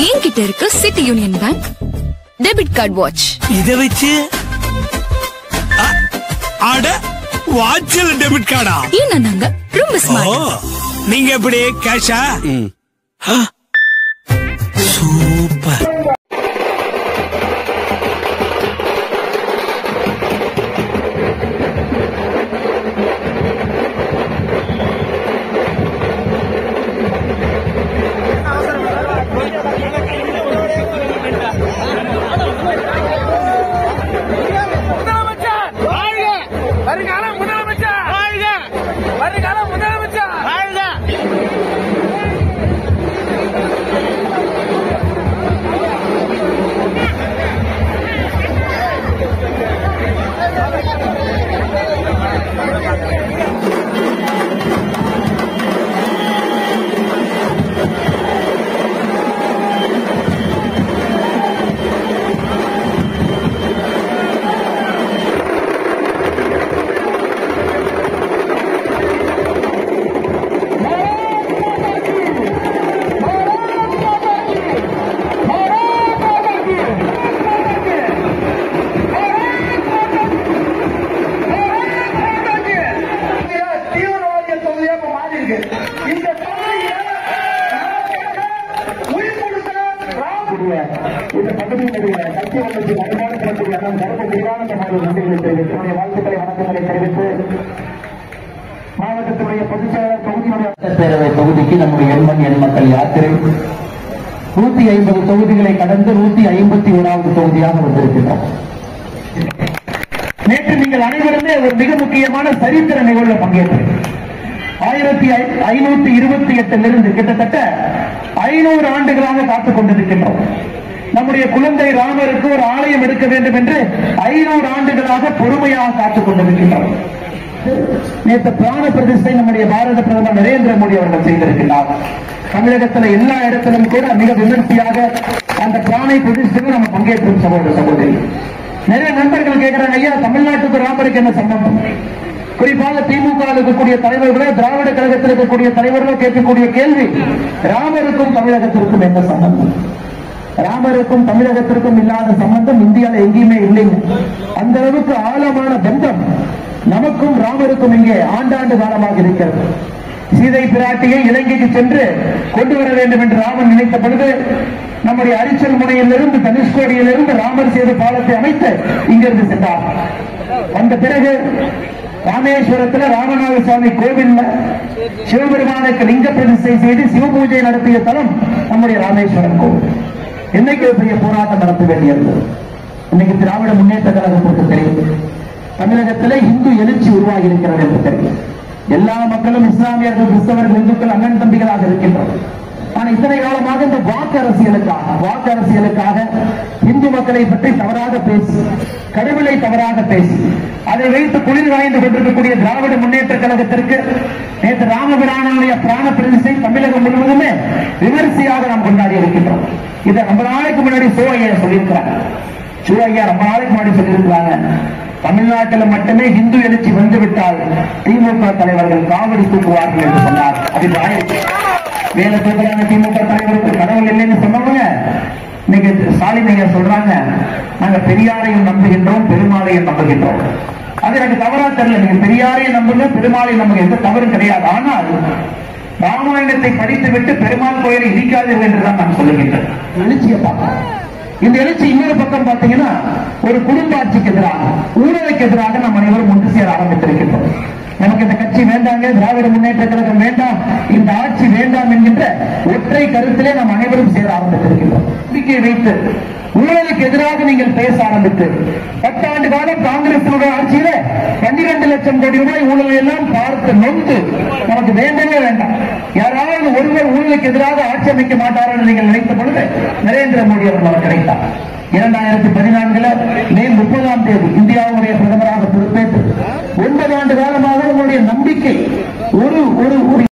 என்கிட்ட இருக்கு City Union Bank debit card watch இத வச்சு அ- அட வாட்சில் டெபிட் கார்டா ஏன்னா நாங்க ரொம்ப ஓ ஸ்மார்ட் நீங்க எப்படி கேஷா சூப்பர் முதலமைச்சர் வாழ்க வருங்கால முதலமைச்சர் வாழ்க வருங்கால முதலமைச்சர் வாழ்க தீவிரவாதிய தொகுதியாக மாறி இருக்கு இந்த தொகுதியை உயிர் கொடுக்கிற ராமுடைய இந்த பகுதியினுடைய கட்சி அமைச்சு வருமானத்திற்குரிய அண்ணன் கருப்பு விரிவான மாதிரி நன்றிகளை தெரிவித்து என்னுடைய வாழ்த்துக்களை வணக்கங்களை தெரிவித்து மாவட்டத்துடைய பொதுச் செயலர் தொகுதியுடைய பேரவை தொகுதிக்கு நம்முடைய எண்மண் எண் மக்கள் யாத்திரை நூத்தி ஐம்பது தொகுதிகளை கடந்து நூத்தி ஐம்பத்தி ஓராவது தொகுதியாக வந்திருக்கின்றோம் நேற்று நீங்கள் அனைவருமே ஒரு மிக முக்கியமான சரித்திர நிகழ்வுல பங்கேற்றீர்கள் ஆயிரத்தி ஐநூத்தி இருபத்தி எட்டிலிருந்து கிட்டத்தட்ட ஐநூறு ஆண்டுகளாக காத்துக் கொண்டிருக்கின்றோம் நம்முடைய குழந்தை ராமருக்கு ஒரு ஆலயம் எடுக்க வேண்டும் என்று ஐநூறு ஆண்டுகளாக பொறுமையாக காத்துக் கொண்டிருக்கின்றோம் நேற்று பிராண பிரதிஷ்டை நம்முடைய பாரத பிரதமர் நரேந்திர மோடி அவர்கள் செய்திருக்கிறார் தமிழகத்துல எல்லா இடத்திலும் கூட மிக விமர்சையாக அந்த பிராணை பிரதிஷ்டையில் நம்ம பங்கேற்றோம் சகோதர சகோதரி நிறைய நண்பர்கள் கேட்கிறாங்க ஐயா தமிழ்நாட்டுக்கு ராமருக்கு என்ன சம்பந்தம் குறிப்பாக திமுக இருக்கக்கூடிய தலைவர்களோ திராவிட கழகத்தில் இருக்கக்கூடிய தலைவர்களோ கேட்கக்கூடிய கேள்வி ராமருக்கும் தமிழகத்திற்கும் என்ன சம்பந்தம் ராமருக்கும் தமிழகத்திற்கும் இல்லாத சம்பந்தம் இந்தியாவில் எங்கேயுமே இல்லைங்க அந்த அளவுக்கு ஆழமான பந்தம் நமக்கும் ராமருக்கும் இங்கே ஆண்டாண்டு காலமாக இருக்கிறது சீதை பிராட்டியை இலங்கைக்கு சென்று கொண்டு வர வேண்டும் என்று ராமன் நினைத்த பொழுது நம்முடைய அரிச்சல் முனையிலிருந்து தனுஷ்கோடியிலிருந்து ராமர் சேது பாலத்தை அமைத்து இங்கிருந்து சென்றார் வந்த பிறகு ராமேஸ்வரத்துல ராமநாத சுவாமி கோவில்ல சிவபெருமானுக்கு லிங்க பிரதிஷ்டை செய்து சிவபூஜை நடத்திய தலம் நம்முடைய ராமேஸ்வரம் கோவில் இன்னைக்கு ஒரு பெரிய போராட்டம் நடத்த வேண்டியிருந்தது இன்னைக்கு திராவிட முன்னேற்ற கழகத்திற்கு தெரியும் தமிழகத்திலே இந்து எழுச்சி உருவாகி இருக்கிறது என்று தெரியும் எல்லா மக்களும் இஸ்லாமியர்கள் கிறிஸ்தவர்கள் இந்துக்கள் அண்ணன் தம்பிகளாக இருக்கின்றனர் ஆனா இத்தனை காலமாக இந்த வாக்கு அரசியலுக்காக வாக்கு அரசியலுக்காக இந்து மக்களை பற்றி தவறாக பேசி கடவுளை தவறாக பேசி அதை வைத்து குளிர் வாய்ந்து கொண்டிருக்கக்கூடிய திராவிட முன்னேற்ற கழகத்திற்கு நேற்று ராமபிரானுடைய பிராண பிரதிஷ்டை தமிழகம் முழுவதுமே விமரிசையாக நாம் கொண்டாடி இருக்கின்றோம் இதை ரொம்ப நாளைக்கு முன்னாடி சோ ஐயா சொல்லியிருக்கிறாங்க சோ ஐயா ரொம்ப நாளைக்கு முன்னாடி சொல்லியிருக்கிறாங்க தமிழ்நாட்டில் மட்டுமே இந்து எழுச்சி வந்துவிட்டால் திமுக தலைவர்கள் காவடி தூக்குவார்கள் என்று சொன்னார் அது ஆயிடுச்சு வேலை தூக்குறாங்க திமுக தலைவருக்கு கடவுள் இல்லைன்னு சொன்னவங்க இன்னைக்கு ஸ்டாலின் ஐயா சொல்றாங்க நாங்க பெரியாரையும் நம்புகின்றோம் பெருமாளையும் நம்புகின்றோம் அது எனக்கு தவறா தெரியல நீங்க பெரியாரையும் நம்புங்க பெருமாளையும் நம்புங்க எந்த தவறும் கிடையாது ஆனால் ராமாயணத்தை படித்துவிட்டு பெருமாள் கோயிலை இடிக்காதீர்கள் என்றுதான் நான் சொல்லுகின்றேன் எழுச்சியை பார்க்கலாம் இந்த எழுச்சி இன்னொரு பக்கம் பார்த்தீங்கன்னா ஒரு குடும்ப ஆட்சிக்கு எதிராக ஊழலுக்கு எதிராக நாம் அனைவரும் ஒன்று சேர ஆரம்பித்திருக்கின்றோம் நமக்கு இந்த கட்சி வேண்டாங்க திராவிட முன்னேற்ற கழகம் வேண்டாம் இந்த ஆட்சி வேண்டாம் என்கின்ற ஒற்றை கருத்திலே நாம் அனைவரும் சேர ஆரம்பித்திருக்கின்றோம் நம்பிக்கை வைத்து ஊழலுக்கு எதிராக நீங்கள் பேச ஆரம்பித்து பத்தாண்டு காலம் காங்கிரசினுடைய ஆட்சியில பன்னிரண்டு லட்சம் கோடி ரூபாய் ஊழலை எல்லாம் பார்த்து நொந்து நமக்கு வேண்டவே வேண்டாம் யாராவது ஒருவர் ஊழலுக்கு எதிராக ஆட்சி அமைக்க மாட்டார் என்று நீங்கள் நினைத்த பொழுது நரேந்திர மோடி அவர்கள் அவர் கிடைத்தார் இரண்டாயிரத்தி பதினான்குல மே முப்பதாம் தேதி இந்தியாவுடைய பிரதமராக பொறுப்பேற்று ஒன்பது ஆண்டு காலமாக உங்களுடைய நம்பிக்கை ஒரு ஒரு ஒரு